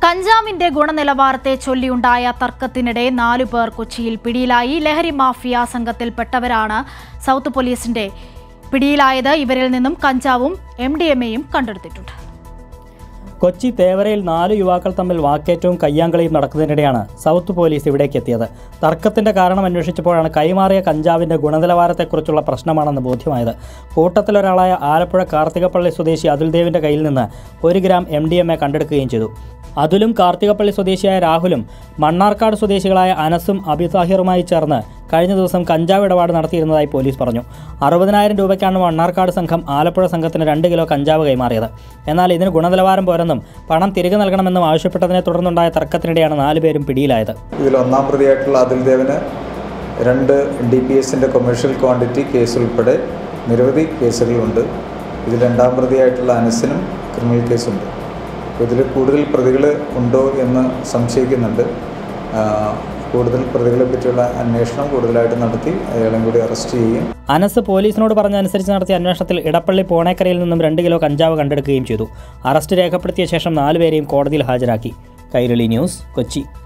കഞ്ചാവിന്റെ ഗുണനിലവാരത്തെ ചൊല്ലിയുണ്ടായ തർക്കത്തിനിടെ നാലു പേർ കൊച്ചിയിൽ പിടിയിലായി ലഹരി മാഫിയ സംഘത്തിൽപ്പെട്ടവരാണ് സൗത്ത് പോലീസിന്റെ പിടിയിലായത് ഇവരിൽ നിന്നും കഞ്ചാവും എം ഡി എം എയും കണ്ടെടുത്തിട്ടുണ്ട് കൊച്ചി തേവരയിൽ നാല് യുവാക്കൾ തമ്മിൽ വാക്കേറ്റവും കയ്യാങ്കളിയും നടക്കുന്നതിനിടെയാണ് സൗത്ത് പോലീസ് ഇവിടേക്ക് എത്തിയത് തർക്കത്തിന്റെ കാരണം അന്വേഷിച്ചപ്പോഴാണ് കൈമാറിയ കഞ്ചാവിന്റെ ഗുണനിലവാരത്തെക്കുറിച്ചുള്ള പ്രശ്നമാണെന്ന് ബോധ്യമായത് കൂട്ടത്തിലൊരാളായ ആലപ്പുഴ കാർത്തികപ്പള്ളി സ്വദേശി അതുൽദേവിന്റെ കയ്യിൽ നിന്ന് ഒരു gram M D M A കണ്ടെടുക്കുകയും ചെയ്തു അതുലും കാർത്തികപ്പള്ളി സ്വദേശിയായ രാഹുലും മണ്ണാർക്കാട് സ്വദേശികളായ അനസും അബിതാഹിറുമായി ചേർന്ന് കഴിഞ്ഞ ദിവസം കഞ്ചാവ് ഇടപാട് നടത്തിയിരുന്നതായി പോലീസ് പറഞ്ഞു അറുപതിനായിരം രൂപയ്ക്കാണ് മണ്ണാർക്കാട് സംഘം ആലപ്പുഴ സംഘത്തിന് രണ്ട് കിലോ കഞ്ചാവ് കൈമാറിയത് എന്നാൽ ഇതിന് ഗുണനിലവാരം പോരെന്നും പണം തിരികെ നൽകണമെന്നും ആവശ്യപ്പെട്ടതിനെ തുടർന്നുണ്ടായ തർക്കത്തിനിടെയാണ് നാലുപേരും പിടിയിലായത് ഇതിൽ ഒന്നാം പ്രതിയായിട്ടുള്ള അതിൽ ദേവന് രണ്ട് ഡി പി എസിൻ്റെ കൊമേഴ്ഷ്യൽ ക്വാണ്ടിറ്റി കേസ് ഉൾപ്പെടെ നിരവധി കേസുകളുണ്ട് ഇതിൽ രണ്ടാം പ്രതിയായിട്ടുള്ള അനസിനും ക്രിമിനൽ കേസുണ്ട് അപ്പോൾ ഇതിൽ കൂടുതൽ പ്രതികൾ ഉണ്ടോ എന്ന് സംശയിക്കുന്നുണ്ട് ആ, കൂടുതൽ പ്രതികളെ പറ്റിയുള്ള അന്വേഷണം കൂടുതലായിട്ട് നടത്തി അയാളെയും കൂടി അറസ്റ്റ് ചെയ്യും അനസ് പോലീസിനോട് പറഞ്ഞനുസരിച്ച് നടത്തിയ അന്വേഷണത്തിൽ ഇടപ്പള്ളി പോണേക്കരയിൽ നിന്നും രണ്ട് കിലോ കഞ്ചാവ് കണ്ടെടുക്കുകയും ചെയ്തു അറസ്റ്റ് രേഖപ്പെടുത്തിയ ശേഷം നാലുപേരെയും കോടതിയിൽ ഹാജരാക്കി കൈരളി ന്യൂസ് കൊച്ചി